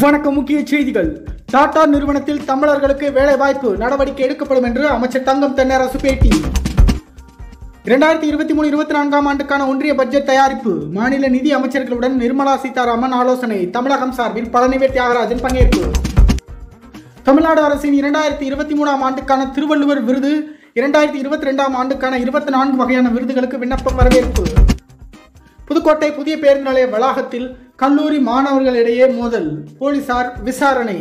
வணக்கம் முக்கிய செய்திகள் டாடா நிறுவனத்தில் தமிழர்களுக்கு வேலை வாய்ப்பு நடவடிக்கை எடுக்கப்படும் என்று அமைச்சர் தங்கம் தென்னரசு பேட்டி இரண்டாயிரத்தி இருபத்தி மூணு இருபத்தி நான்காம் ஆண்டுக்கான ஒன்றிய பட்ஜெட் தயாரிப்பு மாநில நிதி அமைச்சர்களுடன் நிர்மலா சீதாராமன் ஆலோசனை தமிழகம் சார்பில் பழனிவேல் தியாகராஜன் பங்கேற்பு தமிழ்நாடு அரசின் இரண்டாயிரத்தி இருபத்தி மூணாம் ஆண்டுக்கான திருவள்ளுவர் விருது இரண்டாயிரத்தி இருபத்தி ரெண்டாம் ஆண்டுக்கான இருபத்தி நான்கு வகையான விருதுகளுக்கு விண்ணப்பம் வரவேற்பு புதுக்கோட்டை புதிய பேருந்து நிலைய வளாகத்தில் கல்லூரி மாணவர்களிடையே மோதல் போலீசார் விசாரணை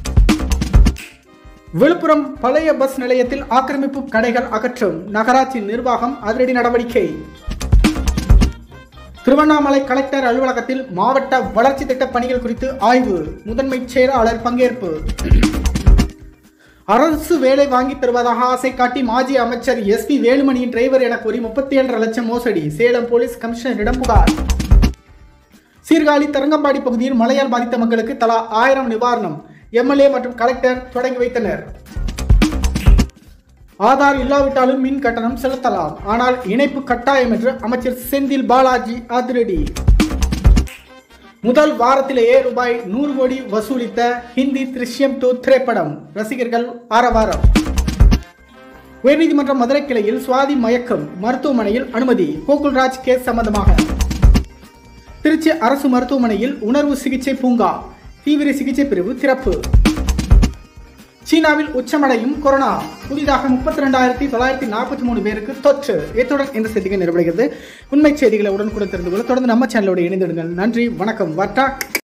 விழுப்புரம் பழைய பஸ் நிலையத்தில் ஆக்கிரமிப்பு கடைகள் அகற்றும் நகராட்சி நிர்வாகம் அதிரடி நடவடிக்கை திருவண்ணாமலை கலெக்டர் அலுவலகத்தில் மாவட்ட வளர்ச்சி திட்ட பணிகள் குறித்து ஆய்வு முதன்மை செயலாளர் பங்கேற்பு அரசு வேலை வாங்கி தருவதாக ஆசை காட்டி மாஜி அமைச்சர் எஸ் பி வேலுமணியின் டிரைவர் என கூறி முப்பத்தி ஏழரை லட்சம் மோசடி சேலம் போலீஸ் கமிஷனரிடம் புகார் சீர்காழி தரங்கம்பாடி பகுதியில் மழையால் பாதித்த மக்களுக்கு தலா ஆயிரம் நிவாரணம் எம்எல்ஏ மற்றும் கலெக்டர் தொடங்கி வைத்தனர் ஆதார் இல்லாவிட்டாலும் மின் கட்டணம் செலுத்தலாம் ஆனால் இணைப்பு கட்டாயம் என்று அமைச்சர் செந்தில் பாலாஜி அதிரடி முதல் வாரத்திலேயே ரூபாய் நூறு கோடி வசூலித்த ஹிந்தி திருஷ்யம் டூ திரைப்படம் ரசிகர்கள் ஆரவாரம் உயர்நீதிமன்ற மதுரை கிளையில் சுவாதி மயக்கம் மருத்துவமனையில் அனுமதி கோகுல்ராஜ் கேஸ் சம்பந்தமாக திருச்சி அரசு மருத்துவமனையில் உணர்வு சிகிச்சை பூங்கா தீவிர சிகிச்சை பிரிவு திறப்பு சீனாவில் உச்சமடையும் கொரோனா புதிதாக முப்பத்தி ரெண்டாயிரத்தி தொள்ளாயிரத்தி நாற்பத்தி மூணு பேருக்கு தொற்று இத்துடன் இந்த செய்திகள் நிறைவடைகிறது உண்மை செய்திகளை உடனுக்குடன் தெரிந்து கொள்ள தொடர்ந்து நம்ம சேனலோடு இணைந்திடுங்கள் நன்றி வணக்கம் வட்டா